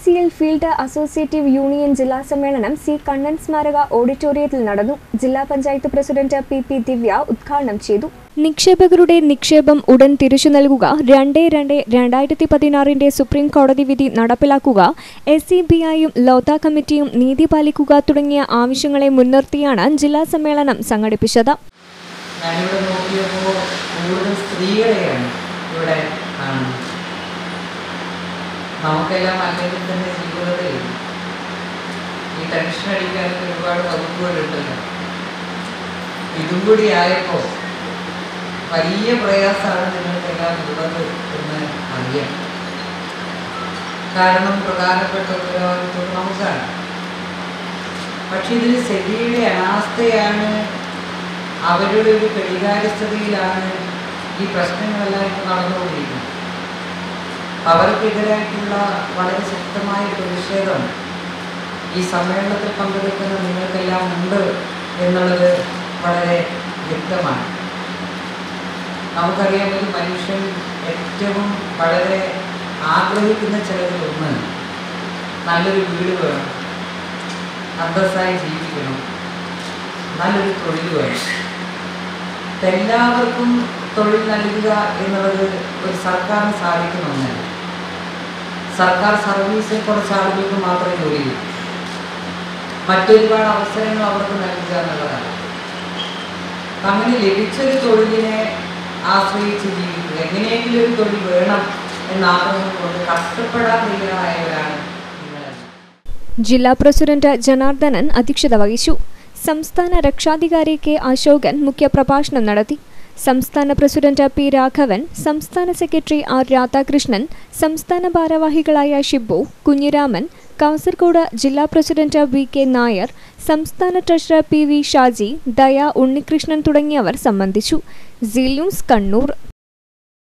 C L field associative union ജില്ലാ സമ്മേളനം C Kannan സ്മാരക ഓഡിറ്റോറിയത്തിൽ നടന്നു ജില്ലാ panchayat president P P Divya ഉദ്ഘാടനം ചെയ്തു നിക്ഷേപകരുടെ നിക്ഷേപം ഉടൻ തിരിച്ചു നൽകുക രണ്ട് രണ്ട് രണ്ടായിരത്തി പതിനാറിന്റെ സുപ്രീം കോടതി വിധി നടപ്പിലാക്കുക എസ് സി ബി ഐയും ലോത്ത കമ്മിറ്റിയും നീതി പാലിക്കുക തുടങ്ങിയ ആവശ്യങ്ങളെ മുൻനിർത്തിയാണ് ജില്ലാ സമ്മേളനം സംഘടിപ്പിച്ചത് ഞാനിവിടെ നോക്കിയപ്പോൾ കൂടുതൽ സ്ത്രീകളെയാണ് ഇവിടെ കാണുന്നത് നമുക്കെല്ലാം അല്ലെങ്കിൽ തന്നെ ജീവിതത്തിൽ ഈ ടെൻഷൻ അടിക്കാനൊക്കെ ഒരുപാട് വകുപ്പുകളുണ്ടല്ലോ ഇതും കൂടി ആയപ്പോൾ വലിയ പ്രയാസമാണ് നിങ്ങൾക്കെല്ലാം ഉള്ളത് എന്ന് അറിയാം കാരണം പ്രധാനപ്പെട്ട ഉത്തരവാദിത്വം നമുക്കാണ് പക്ഷെ ഇതിൽ സെബിയുടെ അനാസ്ഥയാണ് അവരുടെ ഒരു ഘടികാരസ്ഥതയിലാണ് ഈ പ്രശ്നങ്ങളെല്ലാം ഇപ്പോൾ നടന്നുകൊണ്ടിരിക്കുന്നത് അവർക്കെതിരായിട്ടുള്ള വളരെ ശക്തമായ പ്രതിഷേധം ഈ സമ്മേളനത്തിൽ പങ്കെടുക്കുന്ന നിങ്ങൾക്കെല്ലാം ഉണ്ട് എന്നുള്ളത് വളരെ വ്യക്തമാണ് നമുക്കറിയാം ഒരു മനുഷ്യൻ ഏറ്റവും വളരെ ആഗ്രഹിക്കുന്ന ചിലതിലൊന്ന് നല്ലൊരു വീട് വേണം അന്തസ്സായി ജീവിക്കണം നല്ലൊരു തൊഴിൽ വേണം എല്ലാവർക്കും തൊഴിൽ നൽകുക എന്നുള്ളത് ഒരു സർക്കാരിന് സാധിക്കുന്ന ഒന്നല്ല സർക്കാർ സർവീസിൽ കുറച്ച് ആളുകൾക്ക് മാത്രമേ ജോലി ചെയ്യൂ മറ്റൊരുപാട് അവസരങ്ങൾ അവർക്ക് നൽകുക എന്നുള്ളതാണ് അപ്പം അങ്ങനെ ലഭിച്ചൊരു തൊഴിലിനെ ആശ്രയിച്ച് ജീവിക്കുക എങ്ങനെയെങ്കിലും ഒരു തൊഴിൽ വേണം എന്ന ആഗ്രഹം കൊണ്ട് കഷ്ടപ്പെടാൻ തയ്യാറായവരാണ് നിങ്ങളെല്ലാം ജില്ലാ പ്രസിഡന്റ് ജനാർദ്ദനൻ അധ്യക്ഷത വഹിച്ചു സംസ്ഥാന രക്ഷാധികാരി കെ അശോകൻ മുഖ്യപ്രഭാഷണം നടത്തി സംസ്ഥാന പ്രസിഡന്റ് പി രാഘവൻ സംസ്ഥാന സെക്രട്ടറി ആർ രാധാകൃഷ്ണൻ സംസ്ഥാന ഭാരവാഹികളായ ഷിബു കുഞ്ഞിരാമൻ കാസർഗോഡ് ജില്ലാ പ്രസിഡന്റ് വി കെ നായർ സംസ്ഥാന ട്രഷറർ പി വി ഷാജി ദയ ഉണ്ണികൃഷ്ണൻ തുടങ്ങിയവർ സംബന്ധിച്ചു സി ന്യൂസ് കണ്ണൂർ